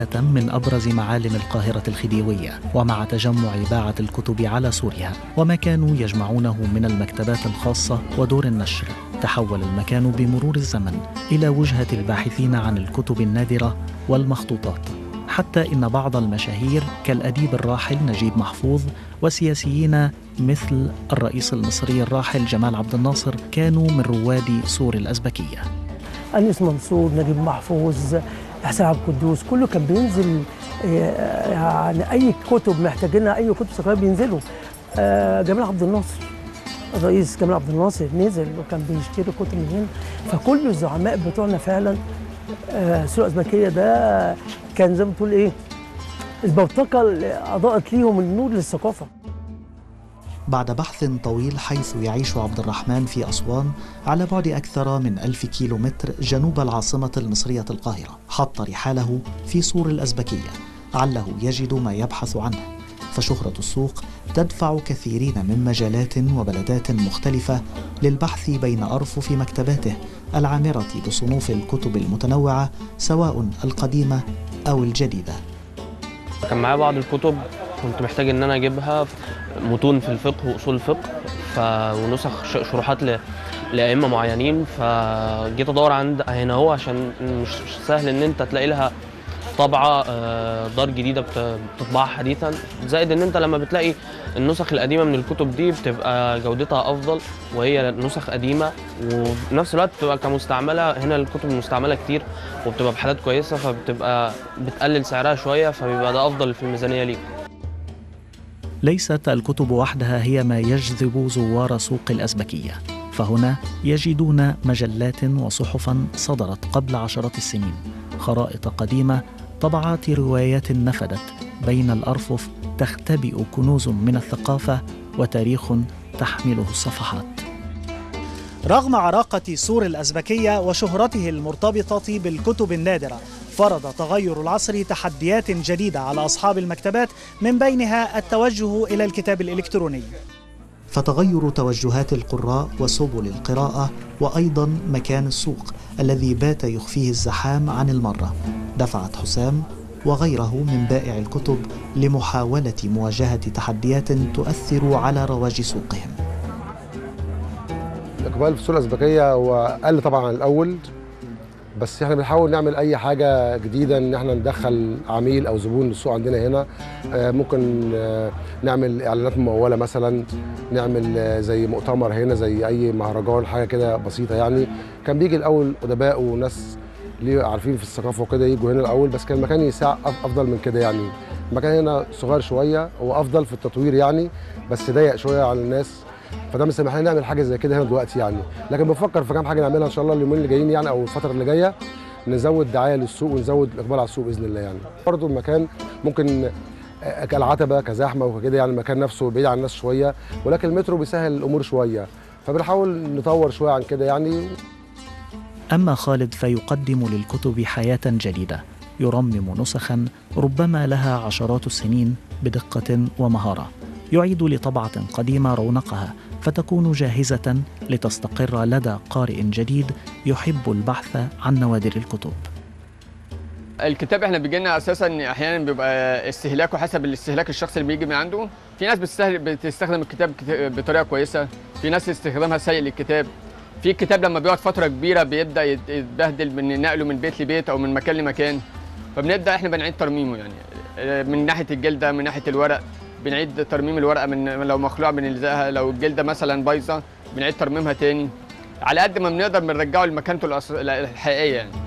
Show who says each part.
Speaker 1: من أبرز معالم القاهرة الخديوية ومع تجمع باعة الكتب على سورها وما كانوا يجمعونه من المكتبات الخاصة ودور النشر تحول المكان بمرور الزمن إلى وجهة الباحثين عن الكتب النادرة والمخطوطات حتى إن بعض المشاهير كالأديب الراحل نجيب محفوظ وسياسيين مثل الرئيس المصري الراحل جمال عبد الناصر كانوا من رواد سور الأزبكية
Speaker 2: أنيس منصور نجيب محفوظ حسين عبد القدوس كله كان بينزل آه، يعني اي كتب محتاجينها اي كتب ثقافيه بينزلوا آه، جمال عبد الناصر الرئيس جمال عبد الناصر نزل وكان بيشتري كتب من هنا فكل الزعماء بتوعنا فعلا آه، السوق الازبكيه ده كان زي ما تقول ايه البوتقه اللي اضاءت ليهم النور للثقافه
Speaker 1: بعد بحث طويل حيث يعيش عبد الرحمن في أسوان على بعد أكثر من ألف كيلو متر جنوب العاصمة المصرية القاهرة حط رحاله في سور الأزبكية عله يجد ما يبحث عنه فشهرة السوق تدفع كثيرين من مجالات وبلدات مختلفة للبحث بين أرفف مكتباته العامرة بصنوف الكتب المتنوعة سواء القديمة أو الجديدة
Speaker 3: كان معايا بعض الكتب كنت محتاج ان انا اجيبها متون في الفقه واصول الفقه ف... ونسخ ش- شروحات ل... لائمه معينين فجيت ادور عند هنا هو عشان مش مش سهل ان انت تلاقي لها طبعه آه، دار جديده بت- بتطبعها حديثا زائد ان انت لما بتلاقي النسخ القديمه من الكتب دي بتبقى جودتها افضل وهي نسخ قديمه وفي نفس الوقت بتبقى كمستعمله هنا الكتب المستعمله كتير وبتبقى بحالات كويسه فبتبقى بتقلل سعرها شويه فبيبقى ده افضل في الميزانيه ليك
Speaker 1: ليست الكتب وحدها هي ما يجذب زوار سوق الأزبكية فهنا يجدون مجلات وصحفا صدرت قبل عشرات السنين خرائط قديمة طبعات روايات نفدت بين الأرفف تختبئ كنوز من الثقافة وتاريخ تحمله الصفحات
Speaker 4: رغم عراقة سور الأزبكية وشهرته المرتبطة بالكتب النادرة فرض تغير العصر تحديات جديدة على أصحاب المكتبات من بينها التوجه إلى الكتاب الإلكتروني
Speaker 1: فتغير توجهات القراء وسبل القراءة وأيضا مكان السوق الذي بات يخفيه الزحام عن المرة دفعت حسام وغيره من بائع الكتب لمحاولة مواجهة تحديات تؤثر على رواج سوقهم
Speaker 5: الاقبال في السوق الازبكيه هو قل طبعا عن الاول بس احنا بنحاول نعمل اي حاجه جديده ان احنا ندخل عميل او زبون للسوق عندنا هنا آه، ممكن آه، نعمل اعلانات مموله مثلا نعمل آه، زي مؤتمر هنا زي اي مهرجان حاجه كده بسيطه يعني كان بيجي الاول ادباء وناس ليه عارفين في الثقافه وكده يجوا هنا الاول بس كان المكان يساع أف- افضل من كده يعني المكان هنا صغير شويه هو افضل في التطوير يعني بس ضيق شويه على الناس فده مسمح لنا نعمل حاجه زي كده هنا دلوقتي يعني لكن بنفكر في كام حاجه نعملها ان شاء الله اليومين اللي جايين يعني او الفتره اللي جايه نزود دعايه للسوق ونزود الاقبال على السوق باذن الله يعني برضه المكان ممكن آه، كالعتبه كزحمه وكده يعني المكان نفسه بعيد عن الناس شويه ولكن المترو بيسهل الامور شويه فبنحاول نطور شويه عن كده يعني
Speaker 1: أما خالد فيقدم للكتب حياة جديدة يرمم نسخا ربما لها عشرات السنين بدقة ومهارة يعيد لطبعة قديمة رونقها فتكون جاهزة لتستقر لدى قارئ جديد يحب البحث عن نوادر الكتب
Speaker 6: الكتاب احنا بيجي لنا اساسا احيانا بيبقى استهلاكه حسب الاستهلاك الشخص اللي بيجي من عنده في ناس بتستهل... بتستخدم الكتاب كت- بطريقه كويسه في ناس استخدامها سيء للكتاب في الكتاب لما بيقعد فتره كبيره بيبدا يت- يتبهدل من نقله من بيت لبيت او من مكان لمكان فبنبدا احنا بنعيد ترميمه يعني آه، من ناحيه الجلده من ناحيه الورق بنعيد ترميم الورقه من لو مخلوع بنلزقها لو الجلده مثلا بايظه بنعيد ترميمها تاني على قد ما بنقدر بنرجعه لمكانته الأص- الحقيقيه يعني